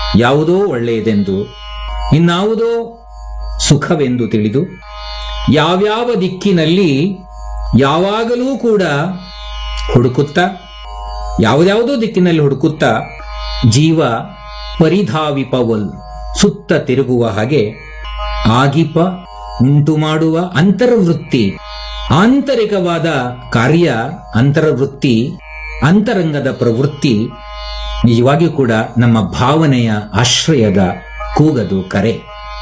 ಯಾವುದೋ ಒಳ್ಳೆಯದೆಂದು ಇನ್ನಾವುದೋ ಸುಖವೆಂದು ತಿಳಿದು ಯಾವ್ಯಾವ ದಿಕ್ಕಿನಲ್ಲಿ ಯಾವಾಗಲೂ ಕೂಡ ಹುಡುಕುತ್ತಾ ಯಾವುದ್ಯಾವುದೋ ದಿಕ್ಕಿನಲ್ಲಿ ಹುಡುಕುತ್ತಾ ಜೀವ ಪರಿಧಾವಿಪವಲ್ ಸುತ್ತ ತಿರುಗುವ ಹಾಗೆ ಆಗಿಪ ಉಂಟು ಮಾಡುವ ಅಂತರ್ವೃತ್ತಿ ಆಂತರಿಕವಾದ ಕಾರ್ಯ ಅಂತರ್ವೃತ್ತಿ ಅಂತರಂಗದ ಪ್ರವೃತ್ತಿ ನಿಜವಾಗಿಯೂ ಕೂಡ ನಮ್ಮ ಭಾವನೆಯ ಆಶ್ರಯದ ಕೂಗದು ಕರೆ